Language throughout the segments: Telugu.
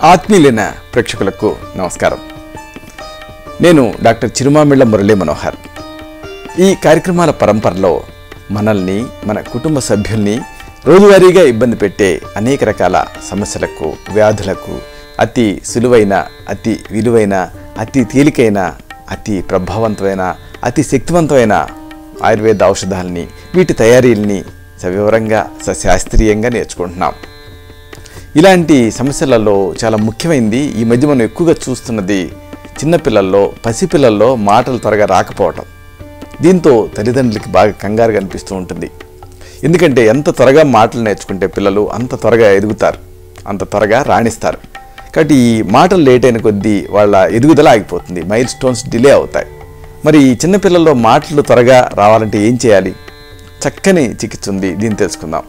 ఆత్మీయులైన ప్రేక్షకులకు నమస్కారం నేను డాక్టర్ చిరుమామిళ్ళ మురళీ మనోహర్ ఈ కార్యక్రమాల పరంపరలో మనల్ని మన కుటుంబ సభ్యుల్ని రోజువారీగా ఇబ్బంది పెట్టే అనేక రకాల సమస్యలకు వ్యాధులకు అతి సులువైన అతి విలువైన అతి తేలికైన అతి ప్రభావవంతమైన అతి శక్తివంతమైన ఆయుర్వేద ఔషధాలని వీటి తయారీల్ని సవివరంగా సశాస్త్రీయంగా నేర్చుకుంటున్నాం ఇలాంటి సమస్యలలో చాలా ముఖ్యమైనది ఈ మధ్య మనం ఎక్కువగా చూస్తున్నది చిన్నపిల్లల్లో పసిపిల్లల్లో మాటలు త్వరగా రాకపోవటం దీంతో తల్లిదండ్రులకి బాగా కంగారు కనిపిస్తూ ఉంటుంది ఎందుకంటే ఎంత త్వరగా మాటలు నేర్చుకుంటే పిల్లలు అంత త్వరగా ఎదుగుతారు అంత త్వరగా రాణిస్తారు కాబట్టి ఈ మాటలు లేట్ అయిన కొద్దీ వాళ్ళ ఎదుగుదల ఆగిపోతుంది మైల్ స్టోన్స్ డిలే అవుతాయి మరి ఈ చిన్నపిల్లల్లో మాటలు త్వరగా రావాలంటే ఏం చేయాలి చక్కని చికిత్స ఉంది దీన్ని తెలుసుకుందాం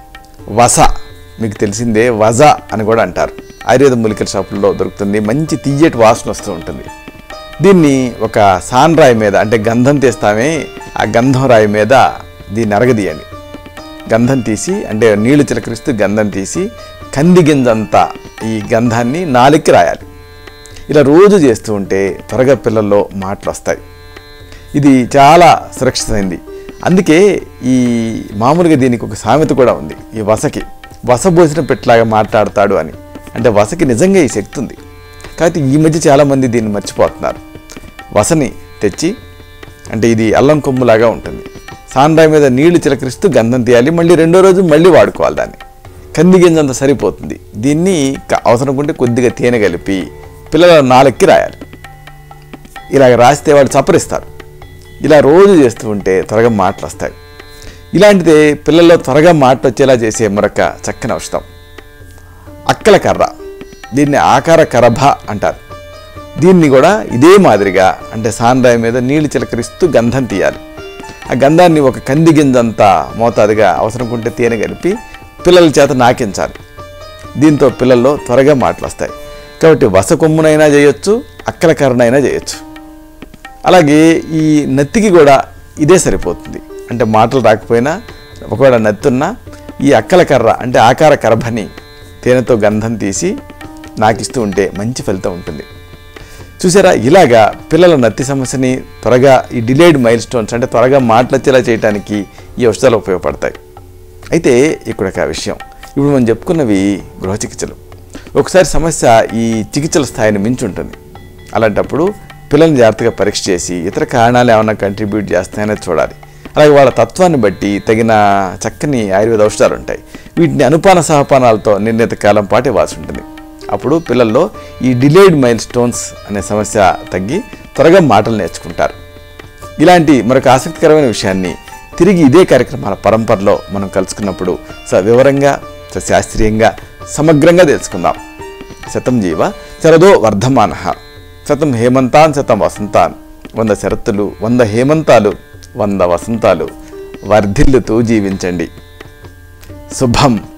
వస మీకు తెలిసిందే వజ అని కూడా అంటారు ఆయుర్వేద మూలికల షాపుల్లో దొరుకుతుంది మంచి తీయటి వాసన వస్తూ ఉంటుంది దీన్ని ఒక సాన్ రాయి మీద అంటే గంధం తీస్తామే ఆ గంధం రాయి మీద దీన్ని అరగదీయండి గంధం తీసి అంటే నీళ్లు చిలకరిస్తూ గంధం తీసి కంది గింజంతా ఈ గంధాన్ని నాలుగుకి రాయాలి ఇలా రోజు చేస్తూ ఉంటే త్వరగా పిల్లల్లో మాటలు వస్తాయి ఇది చాలా సురక్షితమైంది అందుకే ఈ మామూలుగా దీనికి ఒక సామెత కూడా ఉంది ఈ వసకి వసబోసిన పెట్టలాగా మాట్లాడతాడు అని అంటే వసకి నిజంగా ఈ శక్తి ఉంది కాబట్టి ఈ మధ్య చాలామంది దీన్ని మర్చిపోతున్నారు వసని తెచ్చి అంటే ఇది అల్లం కొమ్ములాగా ఉంటుంది సాండ్రాయి మీద నీళ్లు చిలకరిస్తూ గంధం తీయాలి మళ్ళీ రెండో రోజు మళ్ళీ వాడుకోవాలి దాన్ని కంది గింజంత సరిపోతుంది దీన్ని క- అవసరం ఉంటే కొద్దిగా తేనె కలిపి పిల్లల నాలుగుకి రాయాలి ఇలాగ రాస్తే వాళ్ళు చప్పరిస్తారు ఇలా రోజు చేస్తూ ఉంటే త్వరగా మాటలు వస్తాయి ఇలాంటిదే పిల్లల్లో త్వరగా మాటలు వచ్చేలా చేసే మరొక చక్కని ఔషధం అక్కల కర్ర దీన్ని ఆకార కరభ అంటారు దీన్ని కూడా ఇదే మాదిరిగా అంటే సాండ్రాయి మీద నీళ్లు చిలకరిస్తూ గంధం తీయాలి ఆ గంధాన్ని ఒక కంది గింజంతా మోతాదుగా అవసరం ఉంటే తేనె కలిపి పిల్లల చేత నాకించాలి దీంతో పిల్లల్లో త్వరగా మాటలు వస్తాయి కాబట్టి వస కొమ్మునైనా చేయొచ్చు అక్కల కర్రనైనా చేయొచ్చు అలాగే ఈ నత్తికి కూడా ఇదే సరిపోతుంది అంటే మాటలు రాకపోయినా ఒకవేళ నత్తున్నా ఈ అక్కల కర్ర అంటే ఆకార కర్భని తేనెతో గంధం తీసి నాకిస్తూ ఉంటే మంచి ఫలితం ఉంటుంది చూసారా ఇలాగా పిల్లల నత్తి సమస్యని త్వరగా ఈ డిలేడ్ మైల్ స్టోన్స్ అంటే త్వరగా మాటలొచ్చేలా చేయడానికి ఈ ఔషధాలు ఉపయోగపడతాయి అయితే ఇక్కడ ఒక విషయం ఇప్పుడు మనం చెప్పుకున్నవి గృహ చికిత్సలు ఒకసారి సమస్య ఈ చికిత్సల స్థాయిని మించి ఉంటుంది అలాంటప్పుడు పిల్లల్ని జాగ్రత్తగా పరీక్ష చేసి ఇతర కారణాలు ఏమైనా కంట్రిబ్యూట్ చేస్తాయనేది చూడాలి అలాగే వాళ్ళ తత్వాన్ని బట్టి తగిన చక్కని ఆయుర్వేద ఔషధాలు ఉంటాయి వీటిని అనుపాన సహపానాలతో నిర్ణీత కాలం పాటు ఇవ్వాల్సి ఉంటుంది అప్పుడు పిల్లల్లో ఈ డిలేడ్ మైల్ స్టోన్స్ అనే సమస్య తగ్గి త్వరగా మాటలు నేర్చుకుంటారు ఇలాంటి మరొక ఆసక్తికరమైన విషయాన్ని తిరిగి ఇదే కార్యక్రమాల పరంపరలో మనం కలుసుకున్నప్పుడు స వివరంగా స శాస్త్రీయంగా సమగ్రంగా తెలుసుకుందాం శతం జీవ శరదో వర్ధమాన శతం హేమంతాన్ శతం వసంతాన్ వంద శరత్తులు వంద హేమంతాలు వంద వసంతాలు వర్ధిల్లుతూ జీవించండి శుభం